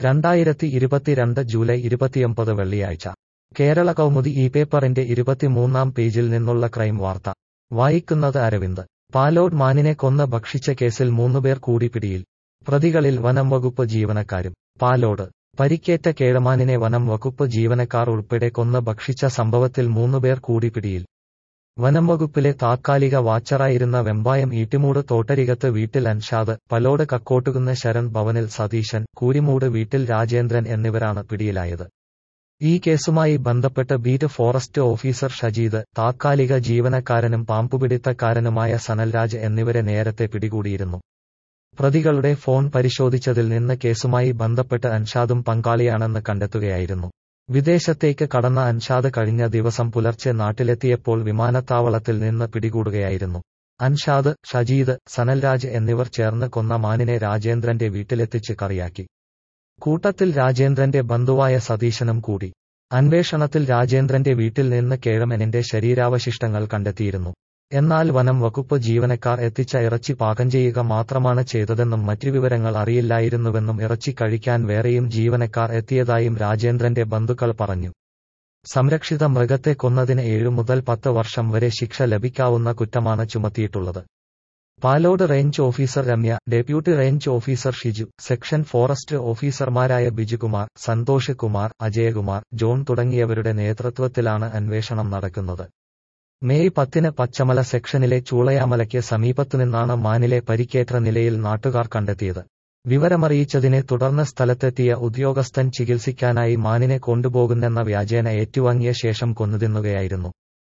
രണ്ടായിരത്തി ഇരുപത്തിരണ്ട് ജൂലൈ ഇരുപത്തിയൊമ്പത് വെള്ളിയാഴ്ച കേരള കൗമുദി ഈ പേപ്പറിന്റെ ഇരുപത്തിമൂന്നാം പേജിൽ നിന്നുള്ള ക്രൈം വാർത്ത വായിക്കുന്നത് അരവിന്ദ് പാലോട് മാനിനെ കൊന്ന് ഭക്ഷിച്ച കേസിൽ മൂന്നുപേർ കൂടി പിടിയിൽ പ്രതികളിൽ വനം വകുപ്പ് ജീവനക്കാരും പാലോട് പരിക്കേറ്റ കേഴമാനിനെ വനം വകുപ്പ് ജീവനക്കാർ ഉൾപ്പെടെ കൊന്ന് ഭക്ഷിച്ച സംഭവത്തിൽ മൂന്നുപേർ കൂടി പിടിയിൽ വനം വകുപ്പിലെ താത്കാലിക വാച്ചറായിരുന്ന വെമ്പായം ഈട്ടിമൂട് തോട്ടരികത്ത് വീട്ടിൽ അൻഷാദ് പലോട് കക്കോട്ടുകുന്ന് ശരൺ ഭവനിൽ സതീശൻ കൂരിമൂട് വീട്ടിൽ രാജേന്ദ്രൻ എന്നിവരാണ് പിടിയിലായത് ഈ കേസുമായി ബന്ധപ്പെട്ട് ബീറ്റ് ഫോറസ്റ്റ് ഓഫീസർ ഷജീദ് താത്കാലിക ജീവനക്കാരനും പാമ്പുപിടുത്തക്കാരനുമായ സനൽരാജ് എന്നിവരെ നേരത്തെ പിടികൂടിയിരുന്നു പ്രതികളുടെ ഫോൺ പരിശോധിച്ചതിൽ നിന്ന് കേസുമായി ബന്ധപ്പെട്ട് അൻഷാദും പങ്കാളിയാണെന്ന് കണ്ടെത്തുകയായിരുന്നു വിദേശത്തേക്ക് കടന്ന അൻഷാദ് കഴിഞ്ഞ ദിവസം പുലർച്ചെ നാട്ടിലെത്തിയപ്പോൾ വിമാനത്താവളത്തിൽ നിന്ന് പിടികൂടുകയായിരുന്നു അൻഷാദ് ഷജീദ് സനൽരാജ് എന്നിവർ ചേർന്ന് കൊന്ന മാനിനെ രാജേന്ദ്രന്റെ വീട്ടിലെത്തിച്ച് കറിയാക്കി കൂട്ടത്തിൽ രാജേന്ദ്രന്റെ ബന്ധുവായ സതീശനും കൂടി അന്വേഷണത്തിൽ രാജേന്ദ്രന്റെ വീട്ടിൽ നിന്ന് കേഴമനിന്റെ ശരീരാവശിഷ്ടങ്ങൾ കണ്ടെത്തിയിരുന്നു എന്നാൽ വനം വകുപ്പ് ജീവനക്കാർ എത്തിച്ച ഇറച്ചി പാകം ചെയ്യുക മാത്രമാണ് ചെയ്തതെന്നും മറ്റു വിവരങ്ങൾ അറിയില്ലായിരുന്നുവെന്നും ഇറച്ചി കഴിക്കാൻ വേറെയും ജീവനക്കാർ എത്തിയതായും രാജേന്ദ്രന്റെ ബന്ധുക്കൾ പറഞ്ഞു സംരക്ഷിത മൃഗത്തെ കൊന്നതിന് ഏഴു മുതൽ പത്ത് വർഷം വരെ ശിക്ഷ ലഭിക്കാവുന്ന കുറ്റമാണ് ചുമത്തിയിട്ടുള്ളത് Palode range officer Ramya deputy range officer Shiju section forest ഓഫീസർമാരായ ബിജുകുമാർ സന്തോഷ് കുമാർ അജയകുമാർ ജോൺ തുടങ്ങിയവരുടെ നേതൃത്വത്തിലാണ് അന്വേഷണം നടക്കുന്നത് മെയ് പത്തിന് പച്ചമല സെക്ഷനിലെ ചൂളയാമലയ്ക്ക് സമീപത്തുനിന്നാണ് മാനിലെ പരിക്കേറ്റ നിലയിൽ നാട്ടുകാർ കണ്ടെത്തിയത് വിവരമറിയിച്ചതിനെ തുടർന്ന് സ്ഥലത്തെത്തിയ ഉദ്യോഗസ്ഥൻ ചികിത്സിക്കാനായി മാനിനെ കൊണ്ടുപോകുന്നെന്ന വ്യാജേന ഏറ്റുവാങ്ങിയ ശേഷം കൊന്നുതിന്നുകയായിരുന്നു